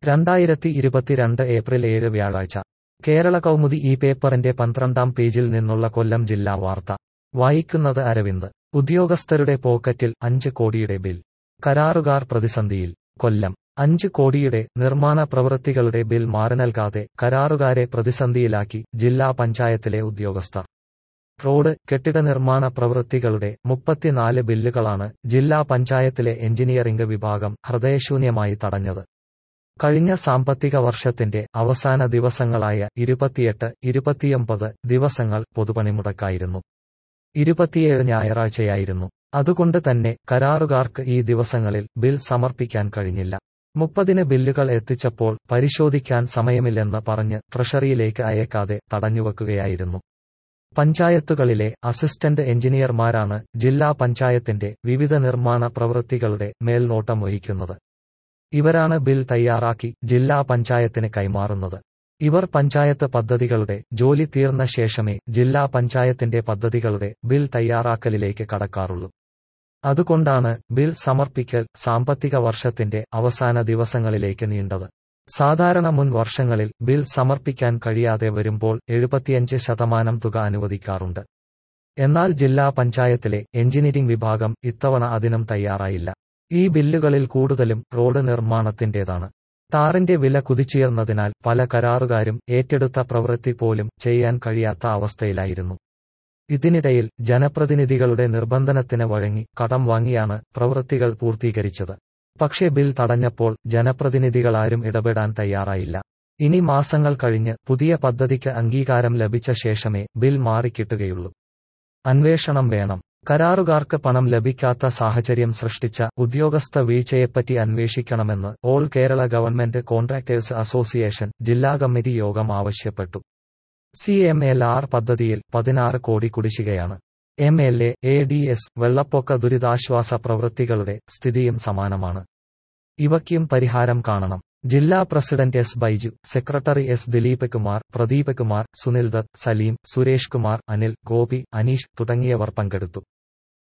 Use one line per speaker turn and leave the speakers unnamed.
രണ്ടായിരത്തി ഇരുപത്തിരണ്ട് ഏപ്രിൽ ഏഴ് വ്യാഴാഴ്ച കേരള കൗമുദി ഈ പേപ്പറിന്റെ പന്ത്രണ്ടാം പേജിൽ നിന്നുള്ള കൊല്ലം ജില്ലാ വാർത്ത വായിക്കുന്നത് അരവിന്ദ് ഉദ്യോഗസ്ഥരുടെ പോക്കറ്റിൽ അഞ്ച് കോടിയുടെ ബിൽ കരാറുകാർ പ്രതിസന്ധിയിൽ കൊല്ലം അഞ്ച് കോടിയുടെ നിർമ്മാണ പ്രവൃത്തികളുടെ ബിൽ മാറി നൽകാതെ കരാറുകാരെ പ്രതിസന്ധിയിലാക്കി ജില്ലാ പഞ്ചായത്തിലെ ഉദ്യോഗസ്ഥർ റോഡ് കെട്ടിട നിർമ്മാണ പ്രവൃത്തികളുടെ മുപ്പത്തിനാല് ബില്ലുകളാണ് ജില്ലാ പഞ്ചായത്തിലെ എഞ്ചിനീയറിംഗ് വിഭാഗം ഹൃദയശൂന്യമായി തടഞ്ഞത് കഴിഞ്ഞ സാമ്പത്തിക വർഷത്തിന്റെ അവസാന ദിവസങ്ങളായ ഇരുപത്തിയെട്ട് ഇരുപത്തിയൊമ്പത് ദിവസങ്ങൾ പൊതുപണിമുടക്കായിരുന്നു ഇരുപത്തിയേഴ് ഞായറാഴ്ചയായിരുന്നു അതുകൊണ്ട് തന്നെ കരാറുകാർക്ക് ഈ ദിവസങ്ങളിൽ ബിൽ സമർപ്പിക്കാൻ കഴിഞ്ഞില്ല മുപ്പതിന് ബില്ലുകൾ എത്തിച്ചപ്പോൾ പരിശോധിക്കാൻ സമയമില്ലെന്ന് പറഞ്ഞ് ട്രഷറിയിലേക്ക് അയക്കാതെ തടഞ്ഞുവെക്കുകയായിരുന്നു പഞ്ചായത്തുകളിലെ അസിസ്റ്റന്റ് എഞ്ചിനീയർമാരാണ് ജില്ലാ പഞ്ചായത്തിന്റെ വിവിധ നിർമ്മാണ പ്രവൃത്തികളുടെ മേൽനോട്ടം വഹിക്കുന്നത് ഇവരാണ് ബിൽ തയ്യാറാക്കി ജില്ലാ പഞ്ചായത്തിന് കൈമാറുന്നത് ഇവർ പഞ്ചായത്ത് പദ്ധതികളുടെ ജോലി തീർന്ന ശേഷമേ ജില്ലാ പഞ്ചായത്തിന്റെ പദ്ധതികളുടെ ബിൽ തയ്യാറാക്കലിലേക്ക് കടക്കാറുള്ളൂ അതുകൊണ്ടാണ് ബിൽ സമർപ്പിക്കൽ സാമ്പത്തിക വർഷത്തിന്റെ അവസാന ദിവസങ്ങളിലേക്ക് നീണ്ടത് സാധാരണ മുൻ വർഷങ്ങളിൽ ബിൽ സമർപ്പിക്കാൻ കഴിയാതെ വരുമ്പോൾ എഴുപത്തിയഞ്ച് ശതമാനം തുക അനുവദിക്കാറുണ്ട് എന്നാൽ ജില്ലാ പഞ്ചായത്തിലെ എഞ്ചിനീയറിംഗ് വിഭാഗം ഇത്തവണ അതിനും തയ്യാറായില്ല ഈ ബില്ലുകളിൽ കൂടുതലും റോഡ് നിർമ്മാണത്തിന്റേതാണ് ടാറിന്റെ വില കുതിച്ചുയർന്നതിനാൽ പല കരാറുകാരും ഏറ്റെടുത്ത പ്രവൃത്തി പോലും ചെയ്യാൻ കഴിയാത്ത അവസ്ഥയിലായിരുന്നു ഇതിനിടയിൽ ജനപ്രതിനിധികളുടെ നിർബന്ധനത്തിന് വഴങ്ങി കടം വാങ്ങിയാണ് പ്രവൃത്തികൾ പൂർത്തീകരിച്ചത് പക്ഷേ ബിൽ തടഞ്ഞപ്പോൾ ജനപ്രതിനിധികളാരും ഇടപെടാൻ തയ്യാറായില്ല ഇനി മാസങ്ങൾ കഴിഞ്ഞ് പുതിയ പദ്ധതിക്ക് അംഗീകാരം ലഭിച്ച ശേഷമേ ബിൽ മാറിക്കിട്ടുകയുള്ളൂ അന്വേഷണം വേണം കരാറുകാർക്ക് പണം ലഭിക്കാത്ത സാഹചര്യം സൃഷ്ടിച്ച ഉദ്യോഗസ്ഥ വീഴ്ചയെപ്പറ്റി അന്വേഷിക്കണമെന്ന് all Kerala government contractors association ജില്ലാ കമ്മിറ്റി യോഗം ആവശ്യപ്പെട്ടു സി എം എൽ ആർ പദ്ധതിയിൽ പതിനാറ് കോടി കുടിശ്ശികയാണ് M L A A D S വെള്ളപ്പൊക്ക ദുരിതാശ്വാസ പ്രവൃത്തികളുടെ സ്ഥിതിയും സമാനമാണ് ഇവയ്ക്കും പരിഹാരം കാണണം ജില്ലാ president S Baiju secretary S Dileep Kumar Pradeep Kumar Sunil Dutt Saleem Suresh Kumar Anil Gopi Aneesh തുടങ്ങിയവർ പങ്കെടുത്തു